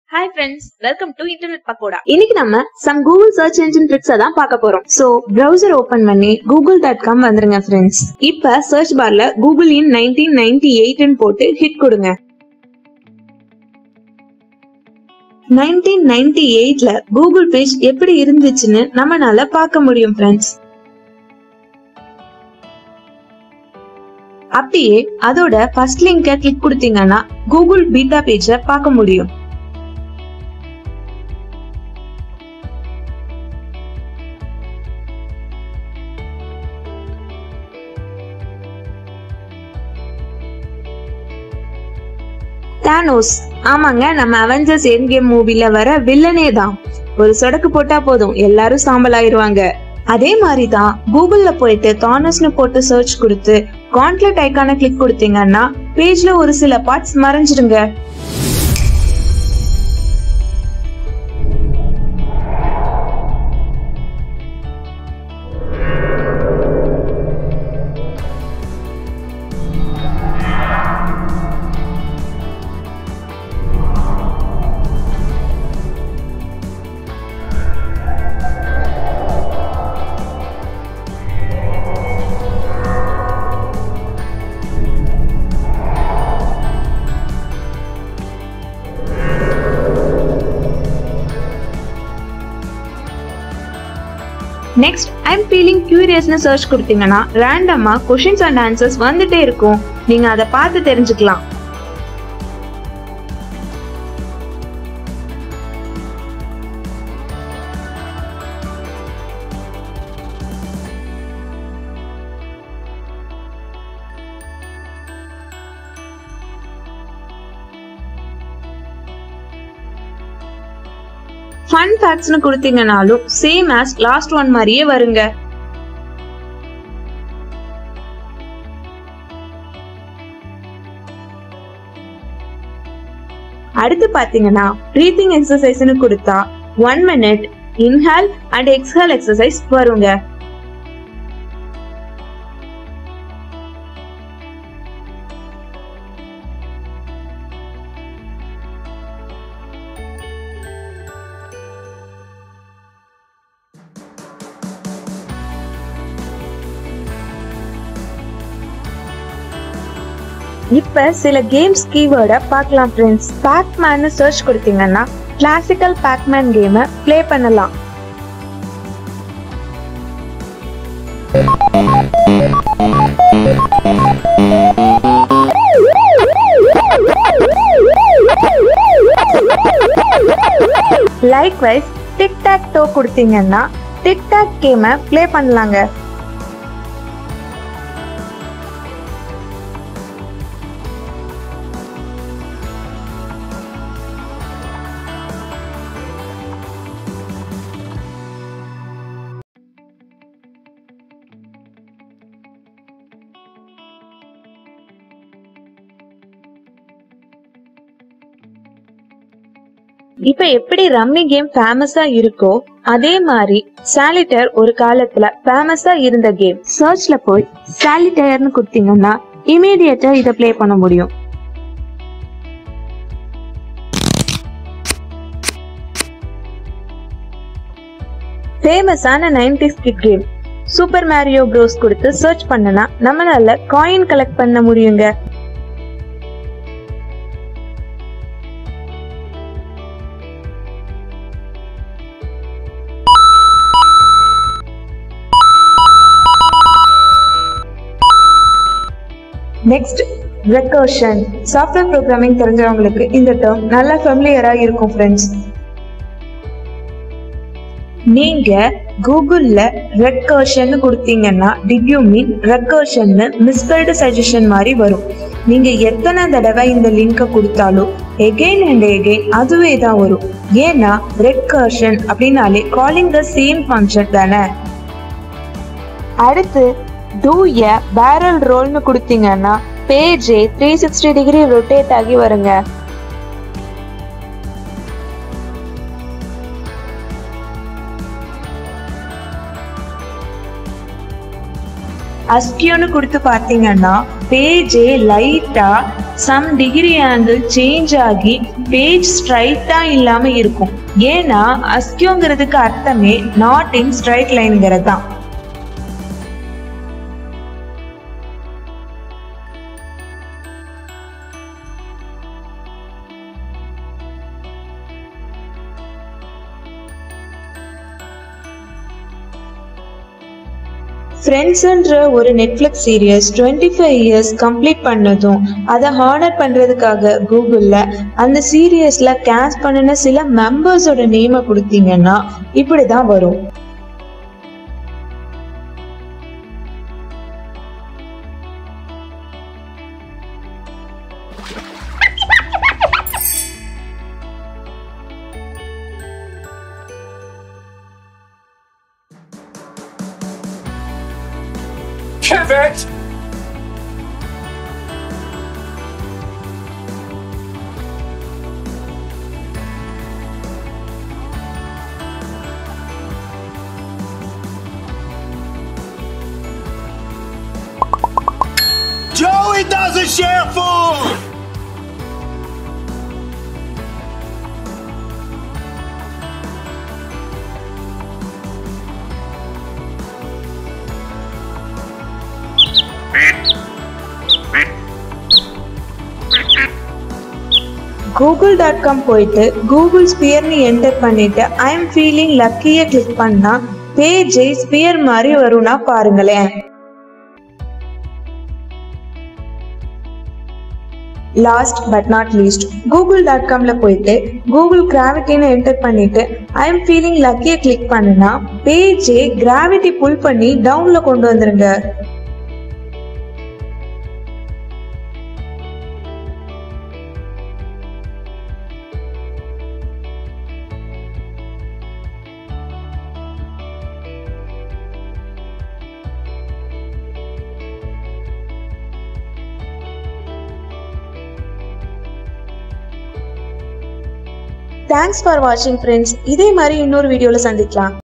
Hi friends welcome to internet pakoda இன்னைக்கு நம்ம some Google search engine ட்ரிக்ஸை தான் பார்க்க போறோம் சோ பிரவுசர் ஓபன் பண்ணி கூகுள் டாட் காம் வந்துருங்க ஃப்ரெண்ட்ஸ் இப்ப சர்ச் பார்ல கூகுள் இன் நைன்டீன் நைன்டி எயிட்னு போட்டு ஹிட் கொடுங்க நைன்டீன் நைன்டி எயிட்ல கூகுள் பேஜ் எப்படி இருந்துச்சுன்னு நம்மனால பார்க்க முடியும் ஃப்ரெண்ட்ஸ் அப்படியே அதோட ஃபர்ஸ்ட் லிங்க கிளிக் கொடுத்தீங்கன்னா கூகுள் பீட்டா பேஜ பார்க்க முடியும் தானோஸ் ஆமாங்க நம்ம அவெஞ்சர்ஸ் என் கேம் மூவில வர வில்லனே தான் ஒரு சொடக்கு போட்டா போதும் எல்லாரும் சாம்பல் ஆயிருவாங்க அதே மாதிரி தான் கூகுள்ல போயிட்டு தானோஸ்னு போட்டு சர்ச் கொடுத்து கான்ட்லெட் ஐக்கான கிளிக் கொடுத்தீங்கன்னா பேஜ்ல ஒரு சில பார்ட்ஸ் மறைஞ்சிடுங்க நெக்ஸ்ட் ஐம் ஃபீலிங் கியூரியஸ்னு சர்ச் கொடுத்தீங்கன்னா ரேண்டமா கொஷின்ஸ் அண்ட் ஆன்சர்ஸ் வந்துட்டே இருக்கும் நீங்க அதை பார்த்து தெரிஞ்சுக்கலாம் ஃபன் ஃபேக்ட்ஸ்னு கொடுத்தீங்கனாலும் சேம் ஆஸ் லாஸ்ட் ஒன் மாதிரியே வருங்க அடுத்து பாத்தீங்கன்னா பிரீத்திங் எக்ஸசைஸ்னு கொடுத்தா one minute inhale and exhale exercise வருங்க இப்ப சில கேம்ஸ் கீவேர்டை பார்க்கலாம் ஃப்ரெண்ட்ஸ் பேக்மேன் சர்ச் கொடுத்தீங்கன்னா கிளாசிக்கல் பேக்மேன் கேமை ப்ளே பண்ணலாம் லைக்வைஸ் டிக் டாக் டோ கொடுத்தீங்கன்னா டிக் டாக் கேமை ப்ளே பண்ணலாங்க இப்ப எப்படி ரம்மி கேம் ஃபேமஸா இருக்கோ அதே மாதிரி சாலிட்டர் ஒரு காலத்துல ஃபேமஸா இருந்த கேம் சர்ச்ல போய் சாலிட்டயர்னு கொடுத்தீங்கன்னா இமீடியட்டா இத ப்ளே பண்ண முடியும் ஃபேமஸான nineties kid game super Mario Bros கொடுத்து சர்ச் பண்ணனா நம்மளால காயின் கலெக்ட் பண்ண முடியுங்க நெக்ஸ்ட் ரெக்கர்ஷன் சாஃப்ட்வேர் ப்ரோக்ராமிங் தெரிஞ்சவங்களுக்கு இந்த டேர்ம் நல்லா ஃபெமிலியரா இருக்கும் ஃப்ரெண்ட்ஸ் நீங்க கூகுள்ல ரெக்கர்ஷன் கொடுத்தீங்கன்னா டிட் யூ மீன் ரெக்கர்ஷன்னு மிஸ்பெல்டு சஜஷன் மாதிரி வரும் நீங்க எத்தனை தடவை இந்த லிங்கை கொடுத்தாலும் எகெயின் அண்ட் எகெயின் அதுவே தான் வரும் ஏன்னா ரெக்கர்ஷன் அப்படின்னாலே காலிங் த சேம் ஃபங்க்ஷன் தானே அடுத்து டூ எ பேரல் ரோல்னு கொடுத்தீங்கன்னா பேஜே த்ரீ சிக்ஸ்டி டிகிரி ரொட்டேட் ஆகி வருங்க அஸ்கியோன்னு கொடுத்து பார்த்தீங்கன்னா பேஜே லைட்டா சம் டிகிரி ஆங்கிள் சேஞ்ச் ஆகி பேஜ் ஸ்ட்ரைட்டா இல்லாம இருக்கும் ஏன்னா அஸ்கியோங்கிறதுக்கு அர்த்தமே நாட் இன் ஸ்ட்ரைட் லைன்ங்கிறது தான் ஃப்ரெண்ட்ஸுன்ற ஒரு Netflix series twenty five years complete பண்ணதும் அதை ஹானர் பண்ணுறதுக்காக கூகுளில் அந்த சீரியஸில் கேஸ்ட் பண்ணின சில மெம்பர்ஸோட நேமை கொடுத்தீங்கன்னா இப்படி தான் வரும் Pivot! Joey doesn't share food! Google dot com போயிட்டு கூகுள் ஸ்பியர்னு என்டர் பண்ணிட்டு ஐ எம் ஃபீலிங் லக்கியை கிளிக் பண்ணா பேஜே ஸ்பியர் மாதிரி வரும்னா பாருங்களேன் last but not least Google dot காம்ல போயிட்டு கூகுள் கிராவிட்டின்னு என்டர் பண்ணிட்டு ஐ எம் ஃபீலிங் லக்கியை கிளிக் பண்ணுனா பேஜே கிராவிட்டி புல் பண்ணி டவுன்ல கொண்டு வந்துருங்க தேங்க்ஸ் ஃபார் வாட்சிங் ஃப்ரெண்ட்ஸ் இதே மாதிரி இன்னொரு வீடியோவில் சந்திக்கலாம்